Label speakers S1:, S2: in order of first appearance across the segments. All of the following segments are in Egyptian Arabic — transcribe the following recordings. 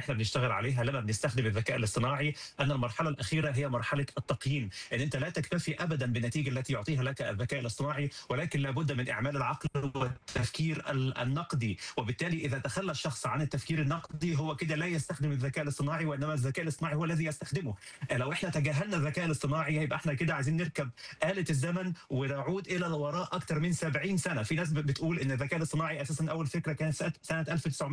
S1: احنا بنشتغل عليها لما بنستخدم الذكاء الاصطناعي ان المرحله الاخيره هي مرحله التقييم ان انت لا تكتفي ابدا بالنتيجه التي يعطيها لك الذكاء الاصطناعي ولكن لابد من اعمال العقل والتفكير النقدي وبالتالي اذا تخلى الشخص عن التفكير النقدي هو كده لا يستخدم الذكاء الاصطناعي وانما الذكاء الاصطناعي هو الذي يستخدمه لو احنا تجاهلنا الذكاء الاصطناعي يبقى احنا كده عايزين نركب آلة الزمن ونعود الى الوراء اكثر من 70 سنه في ناس بتقول ان الذكاء الاصطناعي اساسا اول فكره كانت سنه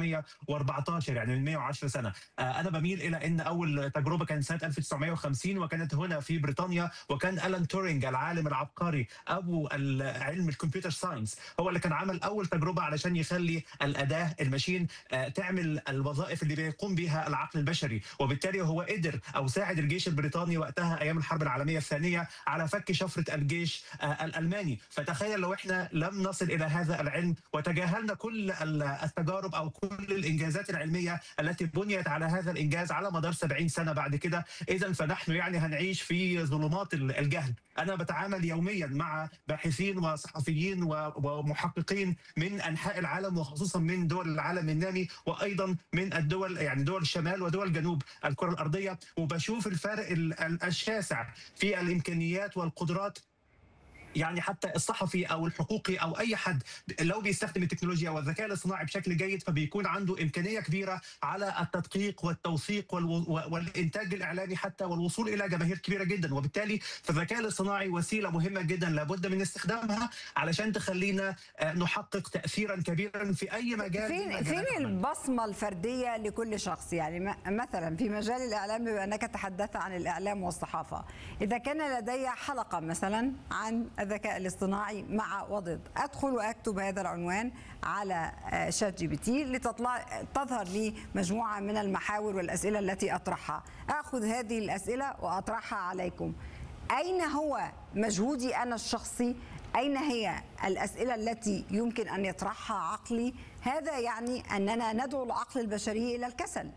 S1: 1914 يعني من 110 سنه انا بميل الى ان اول تجربه كانت سنه 1950 وكانت هنا في بريطانيا وكان الان تورينج العالم العبقري ابو علم الكمبيوتر ساينس هو اللي كان عمل اول تجربه علشان يخلي الاداه الماشين تعمل الوظائف اللي بيقوم بها العقل البشري وبالتالي هو قدر او ساعد الجيش البريطاني وقتها ايام الحرب العالميه الثانيه على فك شفره الجيش الالماني فتخيل لو احنا لم نصل الى هذا العلم وتجاهلنا كل التجارب او كل الانجازات العلميه التي بنيت على هذا الانجاز على مدار 70 سنه بعد كده اذا فنحن يعني هنعيش في ظلمات الجهل انا بتعامل يوميا مع باحثين وصحفيين ومحققين من انحاء العالم وخصوصا من دول العالم النامي وايضا من الدول يعني دول الشمال ودول جنوب الكره الارضيه وبشوف الفارق الشاسع في الامكانيات والقدرات يعني حتى الصحفي او الحقوقي او اي حد لو بيستخدم التكنولوجيا والذكاء الاصطناعي بشكل جيد فبيكون عنده امكانيه كبيره على التدقيق والتوثيق والانتاج الاعلامي حتى والوصول الى جماهير كبيره جدا وبالتالي فالذكاء الاصطناعي وسيله مهمه جدا لابد من استخدامها علشان تخلينا نحقق تاثيرا كبيرا في اي مجال
S2: فين فين البصمه الفرديه لكل شخص يعني مثلا في مجال الاعلام بما انك تحدثت عن الاعلام والصحافه اذا كان لدي حلقه مثلا عن الذكاء الاصطناعي مع وضد ادخل واكتب هذا العنوان على شات جي بي تي لتطلع تظهر لي مجموعه من المحاور والاسئله التي اطرحها اخذ هذه الاسئله واطرحها عليكم اين هو مجهودي انا الشخصي اين هي الاسئله التي يمكن ان يطرحها عقلي هذا يعني اننا ندعو العقل البشري الى الكسل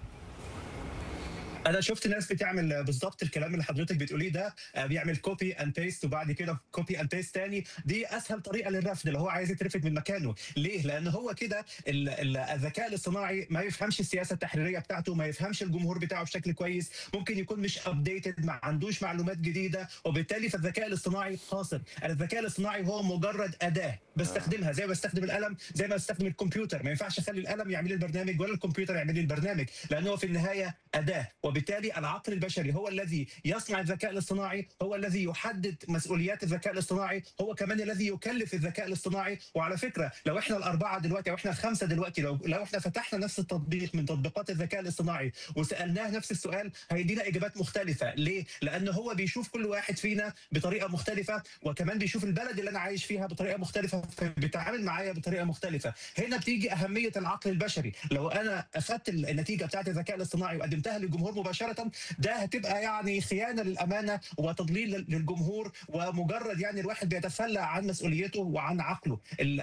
S1: انا شفت ناس بتعمل بالظبط الكلام اللي حضرتك بتقوليه ده بيعمل كوبي اند بيست وبعد كده كوبي اند بيست تاني دي اسهل طريقه للرفض اللي هو عايز يترفد من مكانه ليه لان هو كده الذكاء الاصطناعي ما يفهمش السياسه التحريريه بتاعته ما يفهمش الجمهور بتاعه بشكل كويس ممكن يكون مش ابديتد ما عندوش معلومات جديده وبالتالي فالذكاء الاصطناعي قاصر الذكاء الاصطناعي هو مجرد اداه بستخدمها زي ما بستخدم القلم زي ما بستخدم الكمبيوتر ما ينفعش اخلي القلم يعمل لي البرنامج ولا الكمبيوتر يعمل لي البرنامج لانه هو في النهايه اداه وبالتالي العقل البشري هو الذي يصنع الذكاء الاصطناعي هو الذي يحدد مسؤوليات الذكاء الاصطناعي هو كمان الذي يكلف الذكاء الاصطناعي وعلى فكره لو احنا الاربعه دلوقتي او احنا الخمسه دلوقتي لو لو احنا فتحنا نفس التطبيق من تطبيقات الذكاء الاصطناعي وسالناه نفس السؤال هيدينا اجابات مختلفه ليه لان هو بيشوف كل واحد فينا بطريقه مختلفه وكمان بيشوف البلد اللي انا عايش فيها بطريقه مختلفه فبيتعامل معايا بطريقه مختلفه هنا بتيجي اهميه العقل البشري لو انا اخذت النتيجه بتاعت الذكاء الاصطناعي وقدمتها للجمهور مباشره ده هتبقى يعني خيانه للامانه وتضليل للجمهور ومجرد يعني الواحد بيتخلى عن مسؤوليته وعن عقله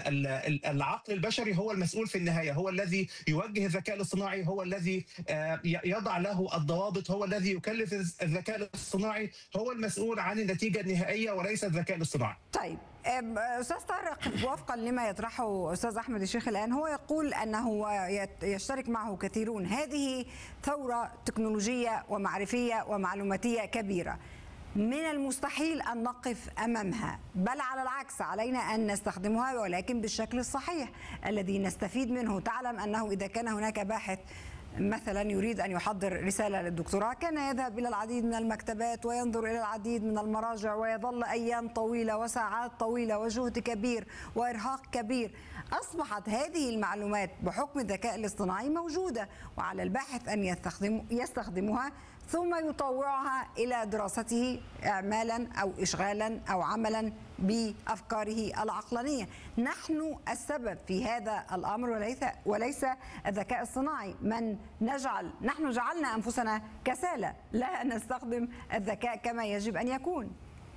S1: العقل البشري هو المسؤول في النهايه هو الذي يوجه الذكاء الاصطناعي هو الذي يضع له الضوابط هو الذي يكلف الذكاء الاصطناعي هو المسؤول عن النتيجه النهائيه وليس الذكاء الاصطناعي
S2: طيب استاذ طارق وفقا لما يطرحه استاذ احمد الشيخ الان هو يقول انه يشترك معه كثيرون هذه ثوره تكنولوجيه ومعرفيه ومعلوماتيه كبيره من المستحيل ان نقف امامها بل على العكس علينا ان نستخدمها ولكن بالشكل الصحيح الذي نستفيد منه تعلم انه اذا كان هناك باحث مثلا يريد ان يحضر رساله للدكتوراه كان يذهب الى العديد من المكتبات وينظر الى العديد من المراجع ويظل ايام طويله وساعات طويله وجهد كبير وارهاق كبير اصبحت هذه المعلومات بحكم الذكاء الاصطناعي موجوده وعلى الباحث ان يستخدم يستخدمها ثم يطوعها الى دراسته اعمالا او اشغالا او عملا بافكاره العقلانيه، نحن السبب في هذا الامر وليس وليس الذكاء الصناعي، من نجعل نحن جعلنا انفسنا كسالى لا نستخدم الذكاء كما يجب ان يكون.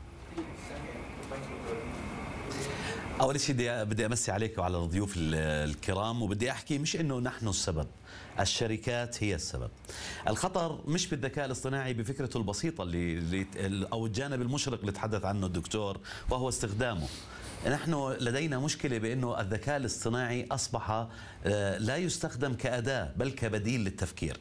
S3: اول شيء بدي بدي امسي عليك وعلى الضيوف الكرام وبدي احكي مش انه نحن السبب الشركات هي السبب الخطر مش بالذكاء الاصطناعي بفكرته البسيطه اللي او الجانب المشرق اللي تحدث عنه الدكتور وهو استخدامه نحن لدينا مشكلة بأنه الذكاء الاصطناعي أصبح لا يستخدم كأداة بل كبديل للتفكير